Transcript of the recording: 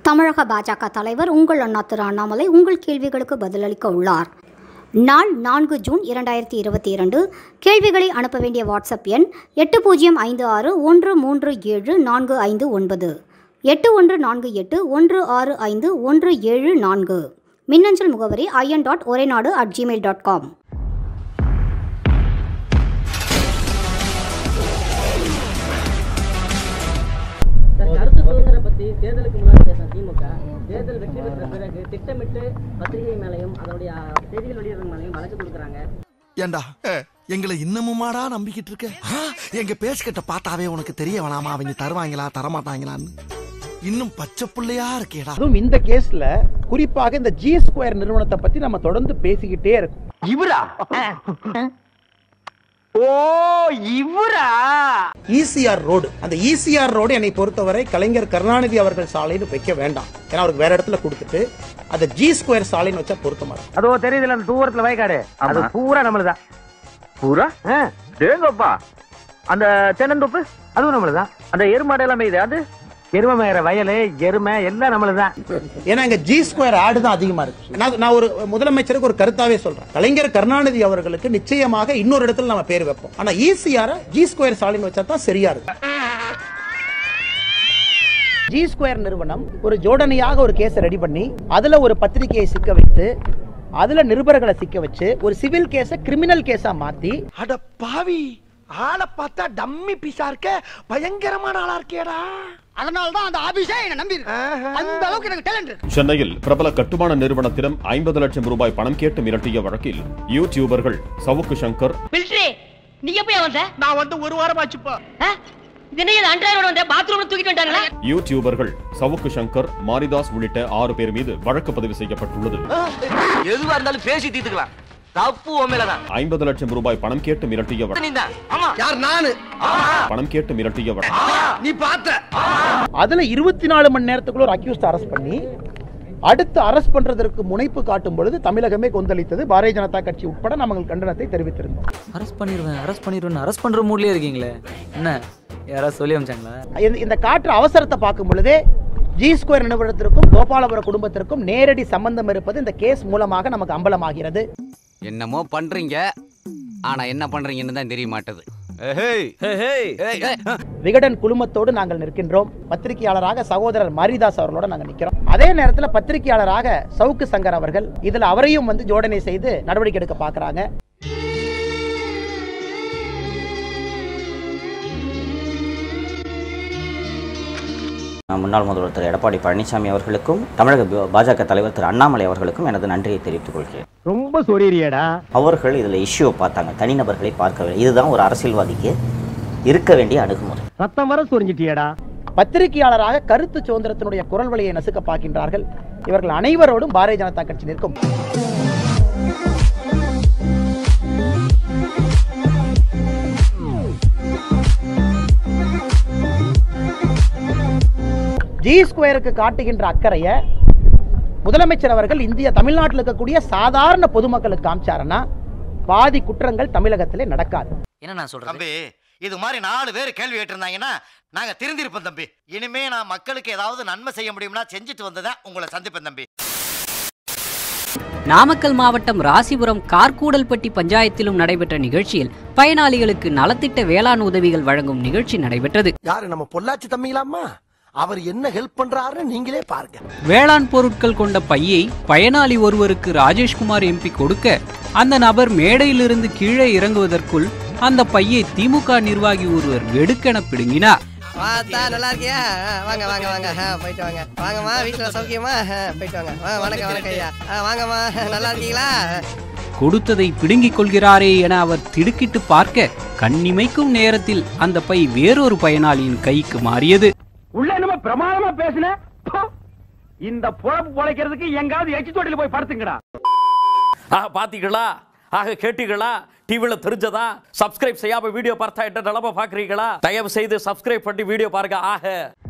தமிழக பாஜக தலைவர் உங்கள் அண்ணா திரு அண்ணாமலை உங்கள் கேள்விகளுக்கு பதிலளிக்க உள்ளார் நாள் நான்கு ஜூன் இரண்டாயிரத்தி இருபத்தி இரண்டு கேள்விகளை அனுப்ப வேண்டிய வாட்ஸ்அப் எண் எட்டு பூஜ்ஜியம் ஐந்து ஆறு ஒன்று மூன்று ஏழு நான்கு ஐந்து ஒன்பது எட்டு ஒன்று நான்கு எட்டு ஒன்று ஆறு ஐந்து ஒன்று ஏழு நான்கு மின்னஞ்சல் முகவரி ஐஎன் டாட் ஒரே நாடு at Gmail dot com sir கருத்து சுதந்திரம் பத்தி தேர்தலுக்கு முன்னாடி பேசின திமுக தேர்தல் வெற்றி பெற்ற பிறகு திட்டமிட்டு பத்திரிகை மேலையும் அதனுடைய செய்திகள் வெளியிடுறது மேலையும் வழக்கு கொடுக்குறாங்க ஏண்டா எங்களை இன்னமுமாடா நம்பிக்கிட்டு இருக்க ஆ, எங்க பேசிக்கிட்ட பார்த்தாவே உனக்கு தெரிய வேணாமா அவங்க தருவாங்களா தரமாட்டாங்களான்னு இன்னும் பச்சை புள்ளையா இருக்கேடா அதுவும் இந்த கேஸ்ல குறிப்பாக இந்த ஜி ஸ்கொயர் நிறுவனத்தை பத்தி நம்ம தொடர்ந்து பேசிக்கிட்டே இருக்கோம் இவரா ஓ இவரா ஈசிஆர் ரோடு அந்த ஈசிஆர் ரோடு என்னை பொறுத்தவரை கலைஞர் கருணாநிதி அவர்கள் சாலைன்னு வைக்க வேண்டாம் ஏன்னா அவருக்கு வேற இடத்துல கொடுத்துட்டு அந்த ஜி ஸ்கொயர் சாலைன்னு வச்சா பொருத்தமா இருக்கும் அதோ தெரியுதுல அந்த தூரத்துல வயக்காடு அது பூரா நம்மளுதான் பூரா தேங்கப்பா அந்த தென்னந்தோப்பு அதுவும் நம்மளுதான் அந்த எருமாடு எல்லாமே இது அது எருமை மேயற வயலு எருமை எல்லாம் நம்மளுதான் ஏன்னா இங்க ஜி ஸ்கொயர் ஆடு தான் அதிகமா இருக்கு நான் நான் ஒரு முதலமைச்சருக்கு ஒரு கருத்தாவே சொல்றேன் கலைஞர் கருணாநிதி அவர்களுக்கு நிச்சயமாக இன்னொரு இடத்துல நம்ம பேர் வைப்போம் ஆனா ஈசிஆர் ஜி ஸ்கொயர் சாலைன்னு வச்சா தான் சரியா இருக்கும் ஜி ஸ்கொயர் நிறுவனம் ஒரு ஜோடனையாக ஒரு கேஸை ரெடி பண்ணி அதுல ஒரு பத்திரிகையை சிக்க வைத்து அதுல நிருபர்களை சிக்க வச்சு ஒரு சிவில் கேஸை கிரிமினல் கேஸா மாத்தி அட பாவி ஆளை பார்த்தா டம்மி பீஸா இருக்க பயங்கரமான ஆளா இருக்கேடா அதனால தான் அந்த ஆபீஸே என்ன நம்பி அந்த அளவுக்கு எனக்கு டேலண்ட் சென்னையில் பிரபல கட்டுமான நிறுவனத்திடம் ஐம்பது லட்சம் ரூபாய் பணம் கேட்டு மிரட்டிய வழக்கில் யூடியூபர்கள் சவுக்கு சங்கர் பில்ட்ரி நீ எப்பயா வந்த நான் வந்து ஒரு வாரம் ஆச்சுப்பா ஆ? இது என்ன இது அன்றாயிரோட வந்த பாத்ரூம்ல தூக்கிட்டு வந்துட்டாங்களா யூடியூபர்கள் சவுக்கு சங்கர் மாரிதாஸ் உள்ளிட்ட ஆறு பேர் மீது வழக்கு பதிவு செய்யப்பட்டுள்ளது எதுவா இருந்தாலும் பேசி தீர்த்துக்கலாம் தப்பு உண்மையிலதான் ஐம்பது லட்சம் ரூபாய் பணம் கேட்டு மிரட்டிய வழக்கு நீதான் ஆமா யார் நானு பணம் கேட்டு மிரட்டிய வழக்கு நீ பார்த்த அதுல இருபத்தி நாலு மணி நேரத்துக்குள்ள ஒரு அக்யூஸ்ட் அரெஸ்ட் பண்ணி அடுத்து அரெஸ்ட் பண்றதற்கு முனைப்பு காட்டும் பொழுது தமிழகமே கொந்தளித்தது பாரதிய ஜனதா கட்சி உட்பட நாங்கள் கண்டனத்தை தெரிவித்திருந்தோம் அரெஸ்ட் பண்ணிடுவேன் அரெஸ்ட் பண்ணிடுவேன் அரெஸ்ட் பண்ற மூட்லயே இருக்கீங்களே என்ன யாராவது சொல்லி அமிச்சாங்களா இந்த- இந்த காற்று அவசரத்தை பார்க்கும் பொழுதே ஜி ஸ்கொயர் நிறுவனத்திற்கும் கோபாலபுர குடும்பத்திற்கும் நேரடி சம்பந்தம் இருப்பது இந்த கேஸ் மூலமாக நமக்கு அம்பலமாகிறது என்னமோ பண்றீங்க ஆனா என்ன பண்றீங்கன்னு தான் தெரிய மாட்டது விகடன் குழுமத்தோடு நாங்கள் நிற்கின்றோம் பத்திரிகையாளராக சகோதரர் மாரிதாஸ் அவர்களோட நாங்க நிக்கிறோம் அதே நேரத்தில் பத்திரிகையாளராக சவுக்கு சங்கர் அவர்கள் இதுல அவரையும் வந்து ஜோடனை செய்து நடவடிக்கை எடுக்க பார்க்கறாங்க முன்னாள் முதல்வர் திரு எடப்பாடி பழனிசாமி அவர்களுக்கும் தமிழக பி- பாஜக தலைவர் திரு அண்ணாமலை அவர்களுக்கும் எனது நன்றியை தெரிவித்துக் கொள்கிறேன் ரொம்ப சொரியறியடா அவர்கள் இதில் இஷ்யூவை பார்த்தாங்க தனிநபர்களை பார்க்கவில்லை இதுதான் ஒரு அரசியல்வாதிக்கு இருக்க வேண்டிய அணுகுமுறை ரத்தம் வர சொரிஞ்சிட்டியடா பத்திரிகையாளராக கருத்து சுதந்திரத்தினுடைய குரல் வழியை நசுக்க பார்க்கின்றார்கள் இவர்கள் அனைவரோடும் பாரதிய ஜனதா கட்சி நிற்கும் ஜி ஸ்கொயருக்கு காட்டுகின்ற அக்கறையை முதலமைச்சர் அவர்கள் இந்திய தமிழ்நாட்டில் இருக்கக்கூடிய சாதாரண பொதுமக்களுக்கு காமிச்சாருன்னா பாதி குற்றங்கள் தமிழகத்திலே நடக்காது என்ன நான் சொல்றேன் தம்பி இது மாதிரி நாலு பேர் கேள்வி கேட்டிருந்தாங்கன்னா நாங்க திருந்திருப்போம் தம்பி இனிமே நான் மக்களுக்கு ஏதாவது நன்மை செய்ய முடியும்னா செஞ்சுட்டு வந்ததான் உங்களை சந்திப்பேன் தம்பி நாமக்கல் மாவட்டம் ராசிபுரம் கார்கூடல்பட்டி பஞ்சாயத்திலும் நடைபெற்ற நிகழ்ச்சியில் பயனாளிகளுக்கு நலத்திட்ட வேளாண் உதவிகள் வழங்கும் நிகழ்ச்சி நடைபெற்றது யாரு நம்ம பொள்ளாச்சி தம்பிங்களாமா அவர் என்ன ஹெல்ப் பண்றாருன்னு நீங்களே பாருங்க வேளாண் பொருட்கள் கொண்ட பையை பயனாளி ஒருவருக்கு ராஜேஷ்குமார் எம்பி கொடுக்க அந்த நபர் மேடையிலிருந்து கீழே இறங்குவதற்குள் அந்த பையை திமுக நிர்வாகி ஒருவர் வெடுக்கென பிடுங்கினார் பார்த்தா நல்லா இருக்கியா ஆ, வாங்க வாங்க வாங்க ஆ, போயிட்டு வாங்க வாங்கம்மா வீட்டுல சௌக்கியமா ஆ, போயிட்டு வாங்க ஆ, வணக்கம் வணக்கம் ஐயா ஆ, வாங்கம்மா நல்லா இருக்கீங்களா கொடுத்ததை பிடுங்கிக் கொள்கிறாரே என அவர் திடுக்கிட்டு பார்க்க கண்ணிமைக்கும் நேரத்தில் அந்த பை வேறொரு பயனாளியின் கைக்கு மாறியது உள்ள என்னமோ பிரமாதமா பேசுன போ. இந்த பொழப்பு பொழைக்கிறதுக்கு எங்காவது எச்சி தொட்டில போய் படுத்துங்கடா ஆக பாத்தீங்களா ஆக கேட்டீங்களா டிவில தெரிஞ்சதா சப்ஸ்கிரைப் செய்யாம வீடியோ பார்த்தா என்ன நிலம பாக்குறீங்களா தயவு செய்து சப்ஸ்கிரைப் பண்ணி வீடியோ பாருங்க ஆக